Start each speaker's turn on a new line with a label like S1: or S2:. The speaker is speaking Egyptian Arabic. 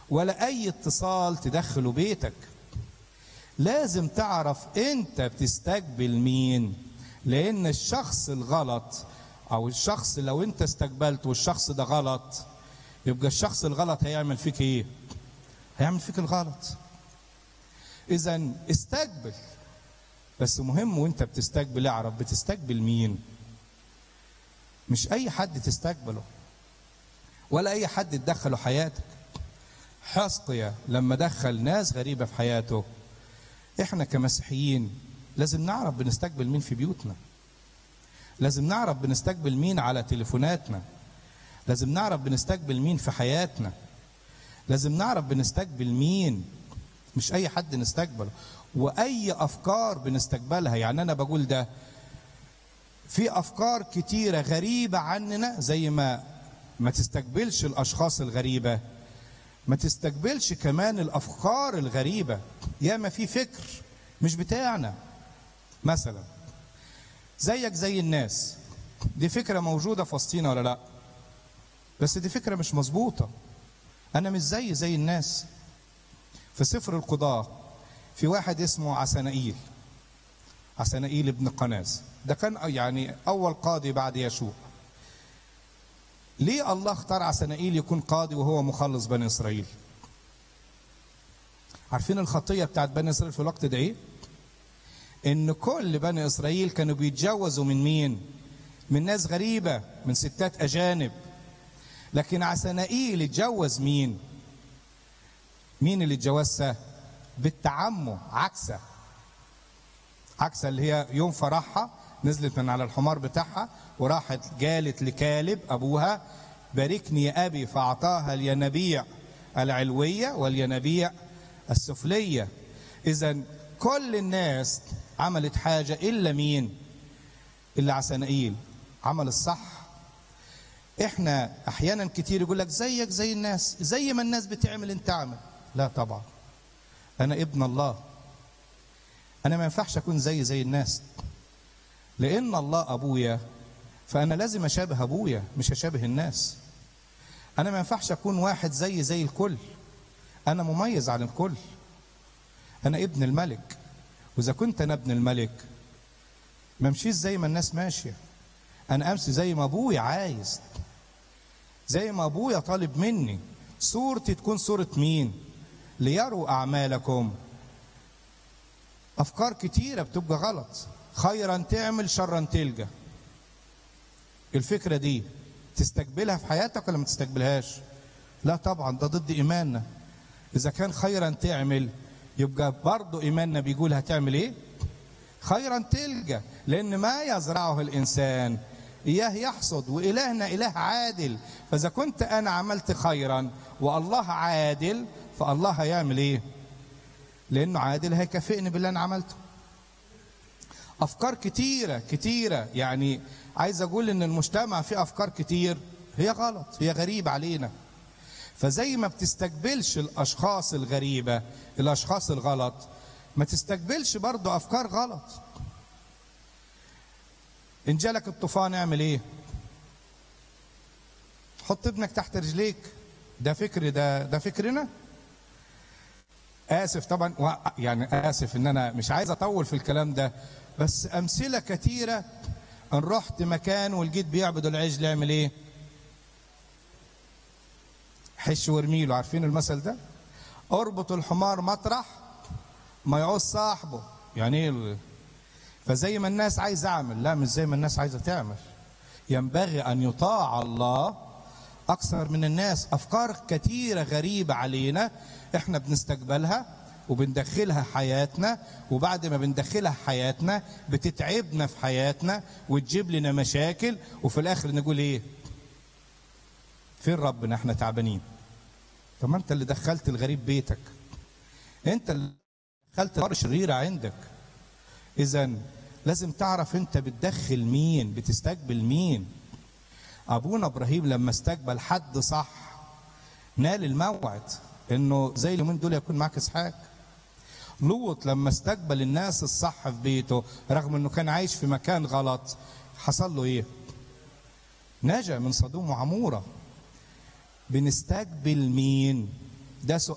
S1: ولا اي اتصال تدخله بيتك لازم تعرف انت بتستقبل مين لان الشخص الغلط او الشخص لو انت استقبلت والشخص ده غلط يبقى الشخص الغلط هيعمل فيك ايه هيعمل فيك الغلط اذا استقبل بس مهم وانت بتستقبل اعرف بتستقبل مين مش اي حد تستقبله ولا اي حد تدخله حياتك حسقيا لما دخل ناس غريبه في حياته احنا كمسيحيين لازم نعرف بنستقبل مين في بيوتنا لازم نعرف بنستقبل مين على تليفوناتنا لازم نعرف بنستقبل مين في حياتنا لازم نعرف بنستقبل مين مش اي حد نستقبله واي افكار بنستقبلها يعني انا بقول ده في افكار كتيره غريبه عننا زي ما ما تستقبلش الاشخاص الغريبه ما تستقبلش كمان الافكار الغريبه ياما في فكر مش بتاعنا مثلا زيك زي الناس دي فكره موجوده في وسطينا ولا لا بس دي فكره مش مظبوطه انا مش زي زي الناس في سفر القضاه في واحد اسمه عسنائيل عسنائيل ابن قناز ده كان يعني اول قاضي بعد يشوع ليه الله اختار عسنائيل يكون قاضي وهو مخلص بني اسرائيل عارفين الخطيه بتاعت بني اسرائيل في الوقت ده ايه ان كل بني اسرائيل كانوا بيتجوزوا من مين من ناس غريبه من ستات اجانب لكن عسنائيل اتجوز مين مين اللي اتجوزها بالتعمم عكسه عكسه اللي هي يوم فرحها نزلت من على الحمار بتاعها وراحت جالت لكالب ابوها باركني يا ابي فاعطاها الينابيع العلويه والينابيع السفليه اذا كل الناس عملت حاجه الا مين الا عسنائيل عمل الصح احنا احيانا كتير يقول لك زيك زي الناس زي ما الناس بتعمل انت اعمل لا طبعا انا ابن الله انا ما ينفعش اكون زي زي الناس لان الله ابويا فانا لازم اشابه ابويا مش اشابه الناس انا ما ينفعش اكون واحد زي زي الكل انا مميز عن الكل انا ابن الملك واذا كنت انا ابن الملك ما امشيش زي ما الناس ماشيه انا امشي زي ما ابويا عايز زي ما ابويا طالب مني صورتي تكون صوره مين ليروا اعمالكم افكار كتيره بتبقى غلط خيرا تعمل شرا تلقى الفكره دي تستقبلها في حياتك ولا ما تستقبلهاش لا طبعا ده ضد ايماننا اذا كان خيرا تعمل يبقى برضه ايماننا بيقول هتعمل ايه خيرا تلقى لان ما يزرعه الانسان اياه يحصد والهنا اله عادل فاذا كنت انا عملت خيرا والله عادل فالله هيعمل ايه لانه عادل هيكافئني باللي انا عملته افكار كتيره كتيره يعني عايز اقول ان المجتمع فيه افكار كتير هي غلط هي غريبه علينا فزي ما بتستقبلش الاشخاص الغريبه الاشخاص الغلط ما تستقبلش برضه افكار غلط ان جالك الطوفان اعمل ايه حط ابنك تحت رجليك ده فكر ده ده فكرنا اسف طبعا يعني اسف ان انا مش عايز اطول في الكلام ده بس امثله كتيره ان رحت مكان ولقيت بيعبدوا العجل يعمل ايه حش وارميله عارفين المثل ده اربط الحمار مطرح ما يعوز صاحبه يعني ايه فزي ما الناس عايزه اعمل لا مش زي ما الناس عايزه تعمل ينبغي ان يطاع الله اكثر من الناس افكار كثيره غريبه علينا احنا بنستقبلها وبندخلها حياتنا وبعد ما بندخلها حياتنا بتتعبنا في حياتنا وتجيب لنا مشاكل وفي الاخر نقول ايه فين ربنا احنا تعبانين طب ما انت اللي دخلت الغريب بيتك انت اللي دخلت نار شريره عندك اذا لازم تعرف انت بتدخل مين بتستقبل مين ابونا ابراهيم لما استقبل حد صح نال الموعد انه زي اليومين دول يكون معك اسحاق لوط لما استقبل الناس الصح في بيته رغم انه كان عايش في مكان غلط حصل له ايه نجا من صدوم وعموره بنستقبل مين ده سؤال